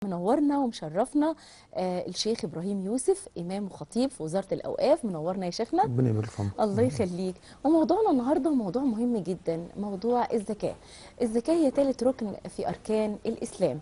منورنا ومشرفنا آه الشيخ ابراهيم يوسف امام وخطيب في وزاره الاوقاف منورنا يا شيخنا ربنا يبارك في عمرك الله يخليك وموضوعنا النهارده موضوع مهم جدا موضوع الزكاه الزكاه هي ثالث ركن في اركان الاسلام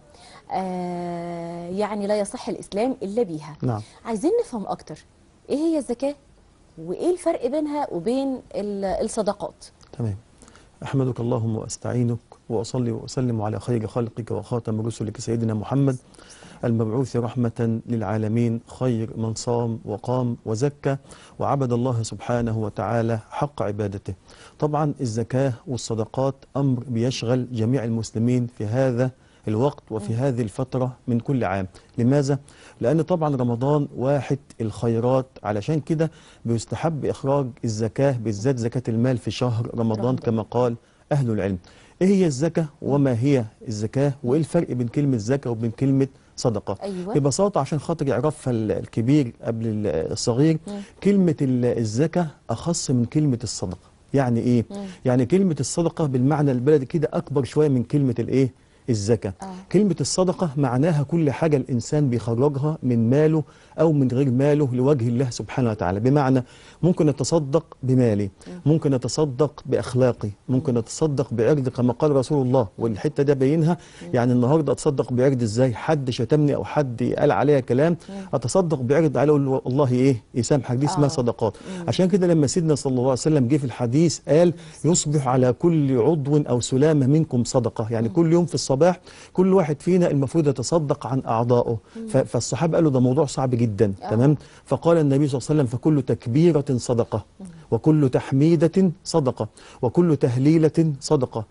آه يعني لا يصح الاسلام الا بيها نعم عايزين نفهم اكتر ايه هي الزكاه وايه الفرق بينها وبين ال- الصدقات تمام أحمدك اللهم وأستعينك وأصلي وأسلم على خير خلقك وخاتم رسلك سيدنا محمد المبعوث رحمة للعالمين خير من صام وقام وزكى وعبد الله سبحانه وتعالى حق عبادته طبعا الزكاة والصدقات أمر بيشغل جميع المسلمين في هذا الوقت وفي هذه الفترة من كل عام لماذا؟ لأن طبعا رمضان واحد الخيرات علشان كده بيستحب إخراج الزكاة بالذات زكاة المال في شهر رمضان رمضان. كما قال أهل العلم إيه هي الزكاة وما هي الزكاة وإيه الفرق بين كلمة زكاة وبين كلمة صدقة ايوه ببساطة عشان خاطر يعرفها ال- الكبير قبل ال- الصغير مم. كلمة ال- الزكاة أخص من كلمة الصدقة يعني إيه؟ مم. يعني كلمة الصدقة بالمعنى البلدي كده أكبر شوية من كلمة الإيه؟ الزكاة آه. كلمة الصدقة معناها كل حاجة الإنسان بيخرجها من ماله أو من غير ماله لوجه الله سبحانه وتعالى بمعنى ممكن أتصدق بمالي ممكن أتصدق بأخلاقي ممكن أتصدق بعرض كما قال رسول الله والحتة ده بينها يعني النهاردة أتصدق بعرض إزاي حد شتمني أو حد قال عليا كلام أتصدق بعرض عليه أقول له والله إيه يسامحك دي اسمها آه. صدقات عشان كده لما سيدنا صلى الله عليه وسلم جه في الحديث قال يصبح على كل عضو أو سلامة منكم صدقة يعني كل يوم في الصباح كل واحد فينا المفروض يتصدق عن أعضائه ف- فالصحابة قالوا ده موضوع صعب جدا آه. تمام فقال النبي صلى الله عليه وسلم فكل تكبيرة صدقة وكل تحميدة صدقة وكل تهليلة صدقة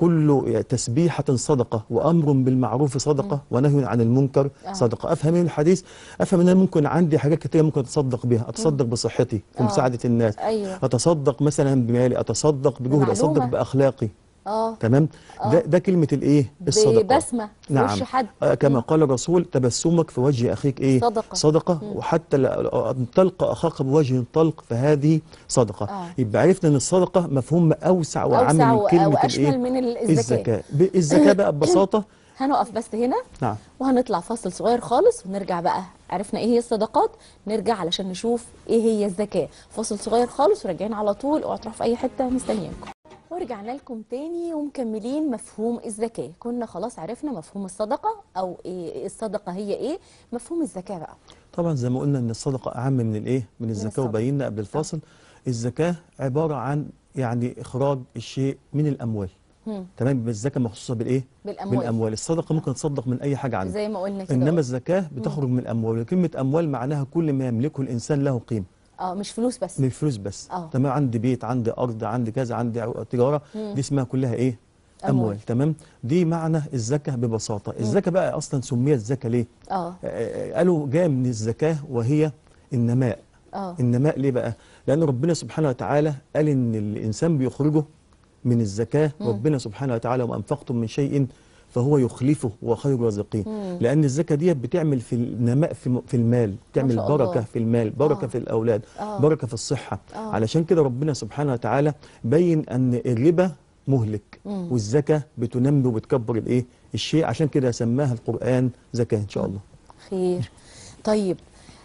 وكل تسبيحة صدقة وأمر بالمعروف صدقة ونهي عن المنكر آه. صدقة أفهم من الحديث أفهم أن أنا ممكن عندي حاجات كتير ممكن أتصدق بها أتصدق بصحتي في آه. مساعدة الناس ايوه أتصدق مثلا بمالي أتصدق بجهد بمعلومة. أتصدق بأخلاقي اه تمام ده, ده كلمة الإيه الصدقة ببسمه في نعم. وش حد آه، كما قال الرسول تبسمك في وجه أخيك إيه صدقة. صدقة وحتى لا- أن تلقى أخاك بوجه طلق فهذه صدقة آه. يبقى عرفنا أن الصدقة مفهوم أوسع وأعم اوسع من و- كلمة واشمل الإيه من ال- الزكاه الزكاة ب- الزكاة بقى ببساطة هنقف بس هنا نعم وهنطلع فاصل صغير خالص ونرجع بقى عرفنا ايه هي الصدقات نرجع علشان نشوف ايه هي الزكاة فاصل صغير خالص وراجعين على طول اوعوا تروحوا في اي حتة مستنيينكم ورجعنا لكم تاني ومكملين مفهوم الزكاة كنا خلاص عرفنا مفهوم الصدقة او إيه الصدقة هي ايه مفهوم الزكاة بقى طبعا زي ما قلنا ان الصدقه اعم من الايه من الزكاه الصدقة. وبينا قبل الفاصل الزكاه عباره عن يعني اخراج الشيء من الاموال هم. تمام يبقى الزكاه مخصوصه بالايه بالاموال بالاموال الصدقه ممكن تصدق من اي حاجه عندك زي ما قلنا كده انما الزكاه بتخرج من الاموال وكلمه اموال معناها كل ما يملكه الانسان له قيمه اه مش فلوس بس من الفلوس بس آه. تمام عندي بيت عندي ارض عندي كذا عندي عو- تجاره مم. دي اسمها كلها ايه أموال. اموال تمام دي معنى الزكاه ببساطه الزكاه بقى اصلا سميت زكاه ليه اه آه، قالوا جايه من الزكاه وهي النماء اه النماء ليه بقى لان ربنا سبحانه وتعالى قال ان الانسان بيخرجه من الزكاه ربنا سبحانه وتعالى وما انفقتم من شيء فهو يخلفه وخير الرازقين مم. لان الزكاه دي بتعمل في النماء في في المال بتعمل شاء الله. بركه في المال بركه آه. في الاولاد آه. بركه في الصحه آه. علشان كده ربنا سبحانه وتعالى بين ان الربا مهلك مم. والزكاه بتنمي وبتكبر الايه الشيء عشان كده سماها القران زكاه ان شاء الله خير طيب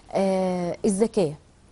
آه الزكاة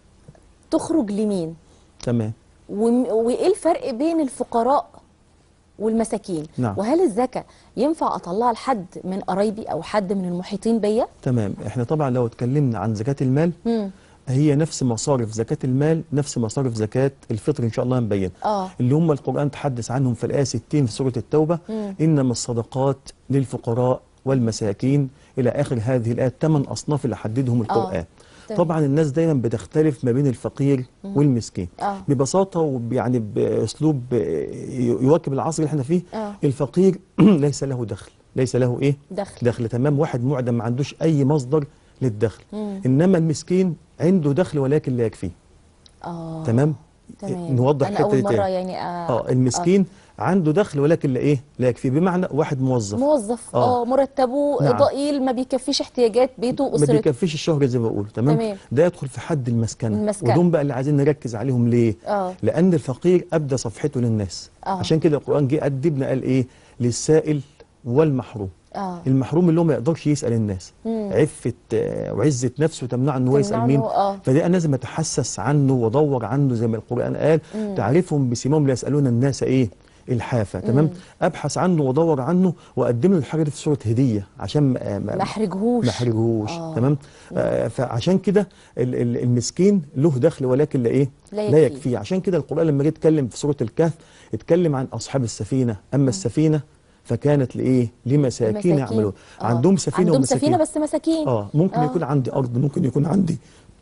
تخرج لمين تمام وم- وايه الفرق بين الفقراء والمساكين نعم. وهل الزكاة ينفع اطلعها لحد من قرايبي او حد من المحيطين بيا تمام احنا طبعا لو اتكلمنا عن زكاه المال مم. هي نفس مصارف زكاة المال نفس مصارف زكاة الفطر إن شاء الله هنبين اه اللي هم القرآن تحدث عنهم في الآية 60 في سورة التوبة مم. إنما الصدقات للفقراء والمساكين إلى آخر هذه الآية ثمان أصناف اللي حددهم القرآن تمام. طبعا الناس دايما بتختلف ما بين الفقير والمسكين اه ببساطة ويعني بأسلوب يواكب العصر اللي احنا فيه اه الفقير ليس له دخل ليس له إيه دخل دخل تمام واحد معدم ما عندوش أي مصدر للدخل مم. إنما المسكين عنده دخل ولكن لا يكفيه اه تمام تمام نوضح انا الحته اول دي مرة تاني يعني آه اه المسكين عنده دخل ولكن لا ايه لا يكفيه بمعنى واحد موظف موظف آه. اه مرتبه نعم. ضئيل ما بيكفيش احتياجات بيته ما واسرته بيكفيش الشهر زي ما بقول تمام تمام. ده يدخل في حد المسكنه المسكنة. ودول بقى اللي عايزين نركز عليهم ليه اه لان الفقير ابدى صفحته للناس آه. عشان كده القران جه ادبنا قال ايه للسائل والمحروم اه المحروم اللي هو ما يقدرش يسال الناس مم. عفه آه، وعزه نفسه تمنع ان هو يسال تمنعه مين إنه- اه فده انا لازم اتحسس عنه وادور عنه زي ما القران قال مم. تعرفهم بسيماهم لا يسالون الناس ايه الحافه تمام مم. ابحث عنه وادور عنه واقدم له الحاجه دي في صوره هديه عشان ما ما احرجهوش ما احرجهوش آه. تمام آه فعشان كده ال- ال- المسكين له دخل ولكن لا ايه لا لا يكفيه. يكفيه عشان كده القران لما جه يتكلم في سوره الكهف اتكلم عن اصحاب السفينه اما السفينه فكانت لايه لمساكين مساكين. يعملون آه. عندهم سفينه عندهم ومساكين سفينه بس مساكين اه ممكن آه. يكون عندي ارض ممكن يكون عندي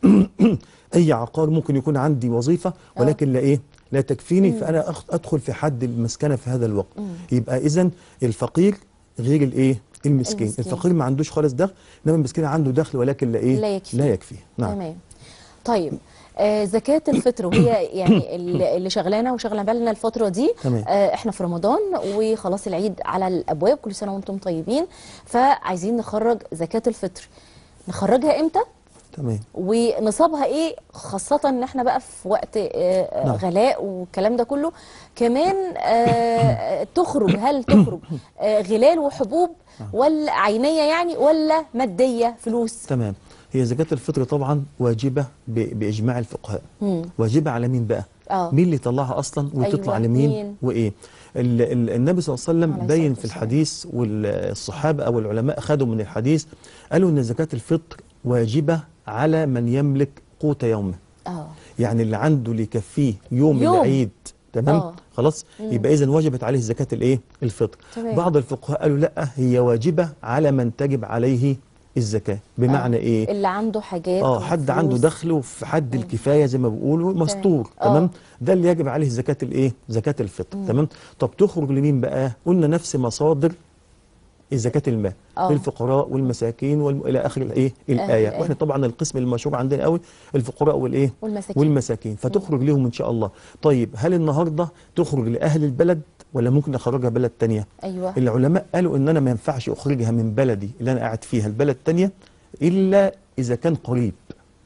اي عقار ممكن يكون عندي وظيفه ولكن لا ايه لا تكفيني فانا أخ- ادخل في حد المسكنه في هذا الوقت يبقى اذا الفقير غير الايه المسكين. المسكين. الفقير ما عندوش خالص دخل انما المسكين عنده دخل ولكن لا ايه لا يكفي. لا يكفي نعم تمام طيب آه زكاة الفطر وهي يعني اللي اللي شغلانه وشغله بالنا الفترة دي تمام. آه احنا في رمضان وخلاص العيد على الابواب كل سنة وانتم طيبين فعايزين نخرج زكاة الفطر نخرجها امتى تمام ونصابها ايه خاصة ان احنا بقى في وقت آه، نعم. غلاء والكلام ده كله كمان آه، تخرج هل تخرج آه، غلال وحبوب ولا عينية يعني ولا مادية فلوس تمام هي زكاه الفطر طبعا واجبه ب- باجماع الفقهاء مم. واجبه على مين بقى اه مين اللي يطلعها اصلا وتطلع أيوة، لمين مين؟ وايه ال ال النبي صلى الله عليه وسلم عليه بين الصلاة في والسلام. الحديث والصحابه او العلماء خدوا من الحديث قالوا ان زكاه الفطر واجبه على من يملك قوت يومه اه يعني اللي عنده اللي يكفيه يوم, يوم. العيد تمام آه. خلاص يبقى اذا وجبت عليه زكاه الايه الفطر تمام. بعض الفقهاء قالوا لا هي واجبه على من تجب عليه الزكاه بمعنى آه. ايه اللي عنده حاجات اه أو حد فلوس. عنده دخله في حد الكفايه زي ما بيقولوا مستور آه. تمام ده اللي يجب عليه زكاه الايه زكاه الفطر تمام طب تخرج لمين بقى قلنا نفس مصادر زكاه المال آه. للفقراء والمساكين والم... الى اخر الايه الايه الآية. واحنا طبعا القسم المشهور عندنا قوي الفقراء والايه والمساكين والمساكين فتخرج لهم ان شاء الله طيب هل النهارده تخرج لاهل البلد ولا ممكن اخرجها بلد تانية ايوه العلماء قالوا ان انا ما ينفعش اخرجها من بلدي اللي انا قاعد فيها البلد تانية الا اذا كان قريب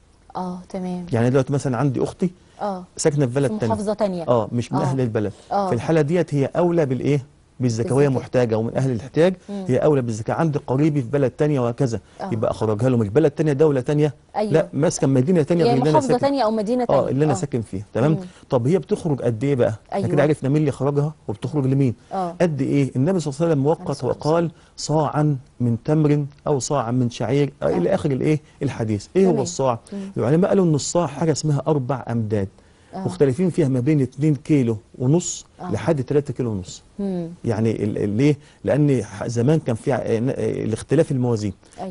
اه تمام يعني دلوقتي مثلا عندي اختي اه ساكنه في بلد في تاني محافظة تانية اه مش من آه. اهل البلد آه. في الحاله ديت هي اولى بالايه بالزكاويه بالزكاة. محتاجه ومن اهل الاحتياج مم. هي اولى بالزكاه عندي قريبي في بلد تانية وهكذا آه. يبقى اخرجها له مش بلد تانية دوله تانية أيوة. لا ماسكه مدينه تانية يعني غير اللي انا محافظة ساكن تانية او مدينة تانية اه اللي انا ساكن فيها تمام مم. طب هي بتخرج قد ايه بقى احنا أيوة. كده عرفنا مين اللي خرجها وبتخرج لمين اه قد ايه النبي صلى الله عليه وسلم وقت الصلاة وقال صاعا من تمر او صاعا من شعير آه. الى اخر الايه الحديث ايه تمام. هو الصاع مم. العلماء قالوا ان الصاع حاجه اسمها اربع امداد آه. مختلفين فيها ما بين 2 كيلو ونص آه. لحد 3 كيلو ونص مم. يعني ال- ال- ليه لان ح- زمان كان في ع- آه، آه، الاختلاف الموازين أيوة.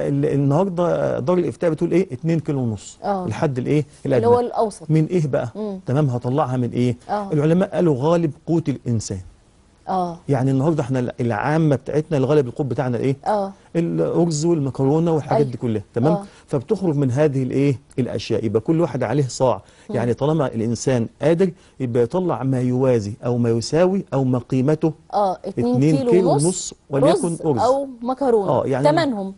فالنهارده دار الافتاء بتقول ايه 2 كيلو ونص آه. لحد الايه اللي الادنى هو الاوسط من ايه بقى مم. تمام هطلعها من ايه آه. العلماء قالوا غالب قوت الانسان اه يعني النهارده احنا العامه بتاعتنا الغالب القوت بتاعنا الايه اه الارز والمكرونه والحاجات أيوة. دي كلها تمام آه. فبتخرج من هذه الايه الاشياء يبقى كل واحد عليه صاع يعني طالما الانسان قادر يبقى يطلع ما يوازي او ما يساوي او ما قيمته اه 2 اتنين كيلو, كيلو ونص ونص وليكن رز أرز. او مكرونه آه، يعني- ثمنهم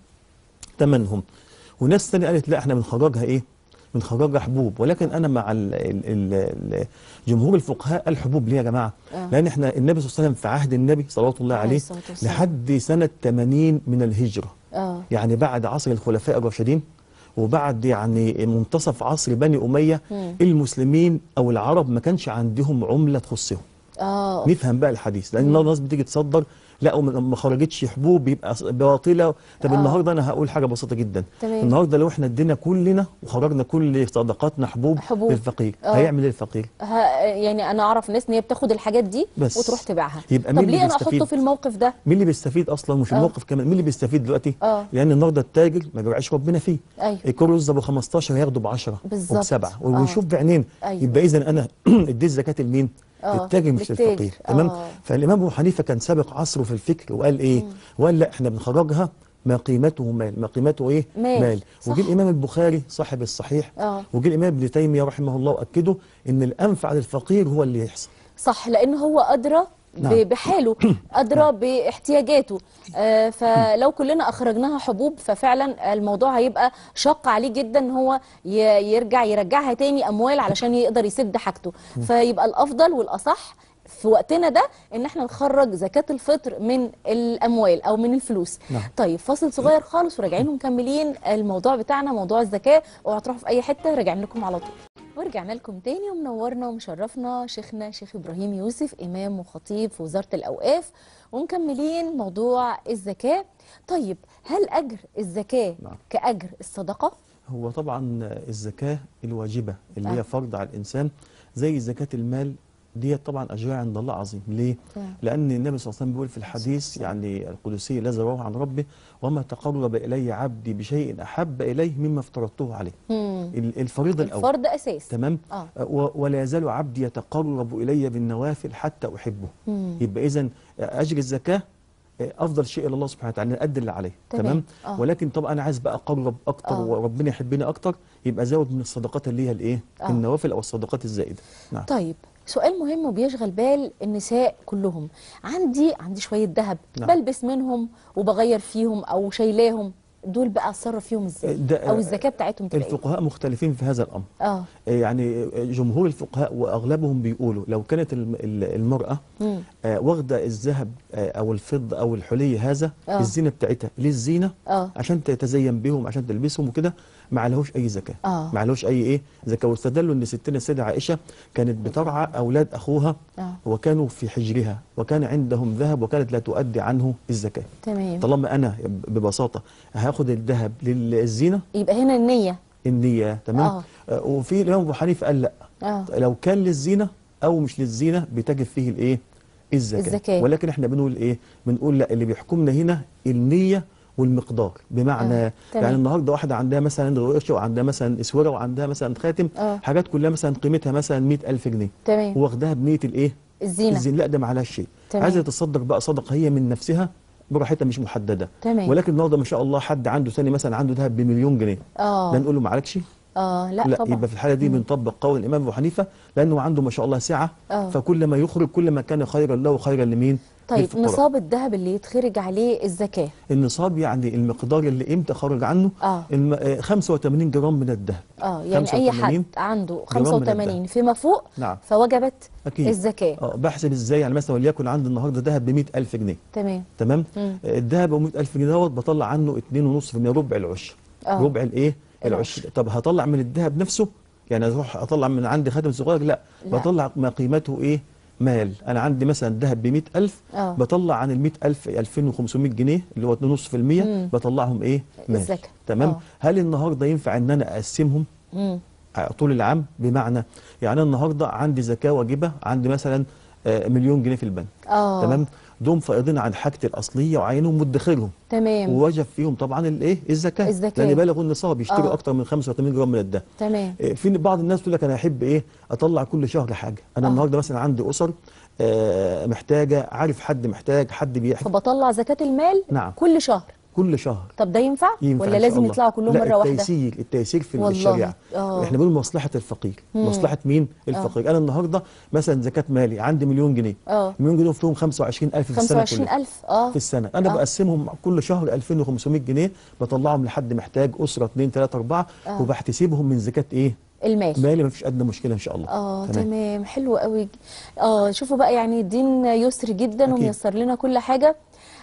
ثمنهم وناس تانية قالت لا احنا بنخرجها ايه بنخرجها حبوب ولكن انا مع ال ال ال ال جمهور الفقهاء قال حبوب ليه يا جماعه آه. لان احنا النبي صلى الله عليه وسلم في عهد النبي صلى الله عليه عليه الصلاة والسلام. لحد سنه 80 من الهجره اه يعني بعد عصر الخلفاء الراشدين وبعد يعني منتصف عصر بني أمية مم. المسلمين أو العرب ما كانش عندهم عملة تخصهم اه نفهم بقى الحديث لأن الناس بتيجي تصدر لا وما- ما خرجتش حبوب يبقى ص- باطلة طب آه. النهاردة أنا هقول حاجة بسيطة جدا تمام. النهاردة لو احنا ادينا كلنا وخرجنا كل صدقاتنا حبوب, حبوب. للفقير آه. هيعمل ايه الفقير ه... يعني انا اعرف ناس ان هي بتاخد الحاجات دي بس. وتروح تبيعها يبقى طب مين اللي ليه انا بيستفيد؟ احطه في الموقف ده مين اللي بيستفيد اصلا مش آه. الموقف كمان مين اللي بيستفيد دلوقتي آه. لان النهارده التاجر ما بيبيعش ربنا فيه ايوه الكيلو رز ابو 15 هياخده ب 10 بالظبط. وبسبعه آه. ويشوف بعينين أيوة. يبقى اذا انا اديت زكاه لمين؟ آه، للتاجر مش للتاجر. للفقير تمام آه. فالامام ابو حنيفه كان سابق عصره في الفكر وقال ايه؟ وقال لا احنا بنخرجها ما قيمته مال ما قيمته ايه؟ مال. مال صح. وجه الامام البخاري صاحب الصحيح آه. وجه الامام ابن تيميه رحمه الله واكده ان الانفع للفقير هو اللي يحصل صح لان هو ادرى ب- نعم. بحاله ادرى باحتياجاته آه فلو كلنا اخرجناها حبوب ففعلا الموضوع هيبقى شق عليه جدا ان هو ي- يرجع يرجعها تاني اموال علشان يقدر يسد حاجته فيبقى الافضل والاصح في وقتنا ده ان احنا نخرج زكاه الفطر من الاموال او من الفلوس نعم. طيب فاصل صغير خالص وراجعين ومكملين الموضوع بتاعنا موضوع الزكاه اوعوا تروحوا في اي حته راجعين لكم على طول ورجعنا لكم تاني ومنورنا ومشرفنا شيخنا شيخ ابراهيم يوسف امام وخطيب في وزاره الاوقاف ومكملين موضوع الزكاه طيب هل اجر الزكاه نعم. كاجر الصدقه هو طبعا الزكاة الواجبة اللي آه. هي فرض على الإنسان زي زكاة المال دي طبعا أجرها عند الله عظيم ليه؟ تمام. لأن النبي صلى الله عليه وسلم بيقول في الحديث يعني القدسي الذي رواه عن ربه وما تقرب إلي عبدي بشيء أحب إليه مما افترضته عليه مم. ال- الفريضة الأول الفرض اساس تمام اه و- ولا يزال عبدي يتقرب إلي بالنوافل حتى أحبه مم. يبقى إذا أجر الزكاة أفضل شيء إلى الله سبحانه وتعالى نأدي اللي عليه تمام. تمام آه. ولكن طبعا أنا عايز بقى أقرب أكتر آه. وربنا يحبني أكتر يبقى زود من الصدقات اللي هي الإيه آه. النوافل أو الصدقات الزائدة نعم طيب سؤال مهم وبيشغل بال النساء كلهم عندي عندي شويه ذهب نعم. بلبس منهم وبغير فيهم او شايلاهم دول بقى اتصرف فيهم ازاي ده- او الزكاه بتاعتهم تبقى ايه الفقهاء مختلفين في هذا الأمر اه يعني جمهور الفقهاء وأغلبهم بيقولوا لو كانت الم- ال- المرأة مم. آه، واخدة الذهب آه، أو الفضة أو الحلي هذا آه. الزينة بتاعتها للزينة اه عشان تتزين بهم عشان تلبسهم وكده ما عليهوش اي زكاه آه. ما عليهوش اي ايه زكاه واستدلوا ان ستنا السيده عائشه كانت بترعى اولاد اخوها اه وكانوا في حجرها وكان عندهم ذهب وكانت لا تؤدي عنه الزكاه تمام طالما انا ببساطه هاخد الذهب للزينه يبقى هنا النيه النيه تمام آه. آه. وفي الامام ابو حنيفه قال لا اه لو كان للزينه او مش للزينه بتجب فيه الايه الزكاه الزكاة. ولكن احنا بنقول ايه بنقول لا اللي بيحكمنا هنا النيه والمقدار بمعنى آه، آه. تمام. يعني النهارده واحده عندها مثلا قرش وعندها مثلا اسوره وعندها مثلا خاتم آه. حاجات كلها مثلا قيمتها مثلا 100000 جنيه تمام واخداها بنيه الايه الزينه الزين لا ده ما عليهاش شيء تمام. عايزه تصدق بقى صدقه هي من نفسها براحتها مش محدده تمام. ولكن النهارده ما شاء الله حد عنده ثاني مثلا عنده ذهب بمليون جنيه اه ده نقول له ما عليكش اه لا, لا طبعا يبقى في الحاله دي بنطبق قول الامام ابو حنيفه لانه عنده ما شاء الله سعه آه. فكل ما يخرج كل ما كان خيرا له خيرا لمين طيب للفقراء. نصاب الذهب اللي يتخرج عليه الزكاه النصاب يعني المقدار اللي امتى خرج عنه اه الم... آه، 85 جرام من الذهب اه يعني اي 85 حد عنده جرام من 85 الذهب. فيما فوق نعم فوجبت اكيد الزكاه اه بحسب ازاي يعني مثلا وليكن عندي النهارده ذهب ب 100000 جنيه تمام تمام مم. آه، الذهب ب 100000 جنيه دوت بطلع عنه 2.5% ربع العشر آه. ربع الايه العشر. العشر طب هطلع من الذهب نفسه يعني اروح اطلع من عندي خاتم صغير لا, لا. بطلع ما قيمته ايه مال انا عندي مثلا ذهب ب 100000 اه بطلع عن ال 100000 2500 جنيه اللي هو 2.5% مم. بطلعهم ايه مال الزكاة. تمام آه. هل النهارده ينفع ان انا اقسمهم مم. طول العام بمعنى يعني أنا النهارده عندي زكاه واجبه عندي مثلا آه، مليون جنيه في البنك اه تمام دوم فائضين عن حاجتي الاصليه وعينهم مدخرهم تمام ووجب فيهم طبعا الايه الزكاه الزكاة. لان بالغوا النصاب يشتروا آه. اكتر من 85 جرام من الذهب تمام إيه، في بعض الناس تقول لك انا احب ايه اطلع كل شهر حاجه انا آه. النهارده مثلا عندي اسر آه، محتاجه عارف حد محتاج حد بيحب فبطلع زكاه المال نعم كل شهر كل شهر طب ده ينفع, ينفع ولا إن شاء لازم الله. يطلعوا كلهم لا مره واحده التيسير التيسير في والله. الشريعه آه. احنا بنقول مصلحه الفقير مم. مصلحه مين الفقير انا النهارده مثلا زكاه مالي عندي مليون جنيه اه مليون جنيه فيهم 25000 في السنه كلها 25000 اه في السنه انا آه. بقسمهم كل شهر 2500 جنيه بطلعهم لحد محتاج اسره 2 3 4 آه. وبحتسبهم من زكاه ايه المال مالي ما فيش ادنى مشكله ان شاء الله اه تمام حلو قوي اه شوفوا بقى يعني الدين يسر جدا أكيد. وميسر لنا كل حاجه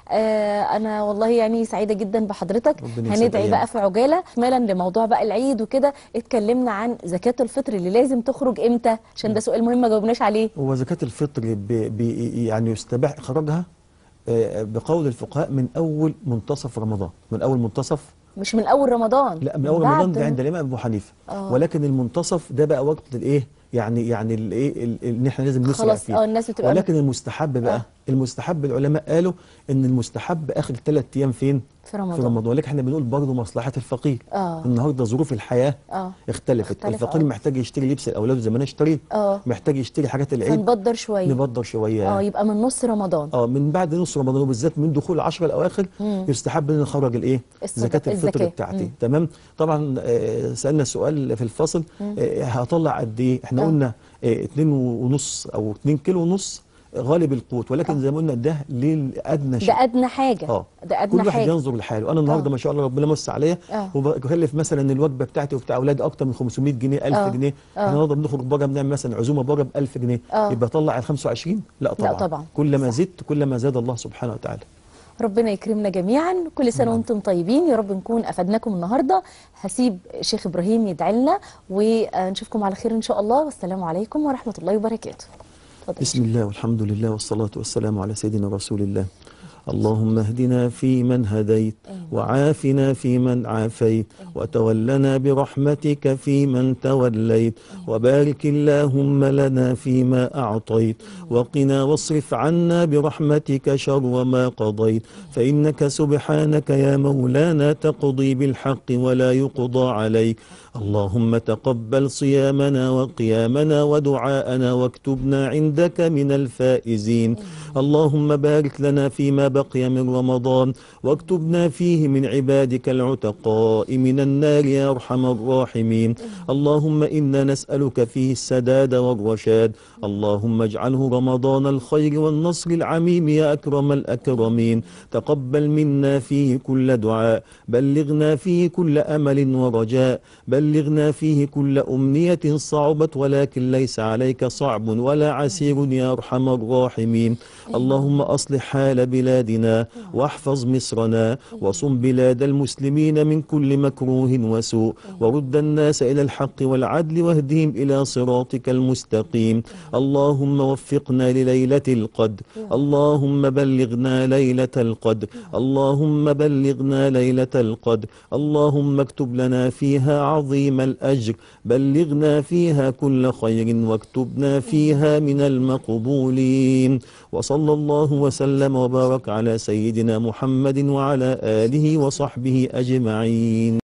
آه انا والله يعني سعيده جدا بحضرتك ربنا يسعد هندعي بقى أيامك. في عجاله اكمالا لموضوع بقى العيد وكده اتكلمنا عن زكاه الفطر اللي لازم تخرج امتى عشان ده سؤال مهم ما جاوبناش عليه هو زكاه الفطر بي بي يعني يستباح اخراجها آه، بقول الفقهاء من اول منتصف رمضان من اول منتصف مش من اول رمضان لا من اول بعد. رمضان ده عند الامام ابو حنيفه آه. ولكن المنتصف ده بقى وقت الايه يعني يعني الايه ال- ان احنا لازم نسرع خلاص فيه اه الناس بتبقى ولكن المستحب بقى آه. المستحب العلماء قالوا ان المستحب اخر ثلاث ايام فين في رمضان في رمضان ولكن احنا بنقول برضه مصلحه الفقير اه النهارده ظروف الحياه اه اختلفت اختلف، الفقير آه. محتاج يشتري لبس الاولاد زي ما انا اشتري اه محتاج يشتري حاجات العيد فنبدر شويه نبدر شويه اه يبقى من نص رمضان اه من بعد نص رمضان وبالذات من دخول العشر الاواخر مم. يستحب ان نخرج الايه الصدق- زكاه الفطر الزكاة. بتاعتي مم. تمام طبعا آه، سالنا السؤال في الفصل آه، هطلع قد ايه احنا آه. قلنا آه، اتنين ونص او اتنين كيلو ونص غالب القوت ولكن زي ما قلنا ده للادنى شيء ده ادنى حاجه اه ده ادنى كل واحد حاجه ينظر لحاله انا النهارده آه. ما شاء الله ربنا موسع عليا آه. وبكلف مثلا الوجبه بتاعتي وبتاع اولادي اكتر من 500 جنيه 1000 آه. جنيه آه. احنا النهارده بنخرج بره بنعمل مثلا عزومه بره ب 1000 جنيه آه. يبقى اطلع ال 25 لا طبعا طبعا. كل ما زدت كل ما زاد الله سبحانه وتعالى ربنا يكرمنا جميعا كل سنه نعم. وانتم طيبين يا رب نكون افدناكم النهارده هسيب شيخ ابراهيم يدعي لنا ونشوفكم على خير ان شاء الله والسلام عليكم ورحمه الله وبركاته اتفضل. بسم الله والحمد لله والصلاة والسلام على سيدنا رسول الله اللهم اهدنا فيمن هديت وعافنا فيمن عافيت وتولنا برحمتك فيمن توليت وبارك اللهم لنا فيما أعطيت وقنا واصرف عنا برحمتك شر ما قضيت فإنك سبحانك يا مولانا تقضي بالحق ولا يقضى عليك اللهم تقبل صيامنا وقيامنا ودعاءنا واكتبنا عندك من الفائزين اللهم بارك لنا فيما بقي من رمضان واكتبنا فيه من عبادك العتقاء من النار يا ارحم الراحمين اللهم انا نسالك فيه السداد والرشاد اللهم اجعله رمضان الخير والنصر العميم يا اكرم الاكرمين تقبل منا فيه كل دعاء بلغنا فيه كل امل ورجاء بلغنا فيه كل امنيه صعبت ولكن ليس عليك صعب ولا عسير يا ارحم الراحمين اللهم اصلح حال بلادنا واحفظ مصرنا وصم بلاد المسلمين من كل مكروه وسوء ورد الناس الى الحق والعدل واهدهم الى صراطك المستقيم اللهم وفقنا لليله القدر اللهم بلغنا ليله القدر اللهم بلغنا ليله القدر اللهم اكتب لنا فيها عظيم الاجر بلغنا فيها كل خير واكتبنا فيها من المقبولين وصلى الله وسلم وبارك على سيدنا محمد وعلى اله وصحبه اجمعين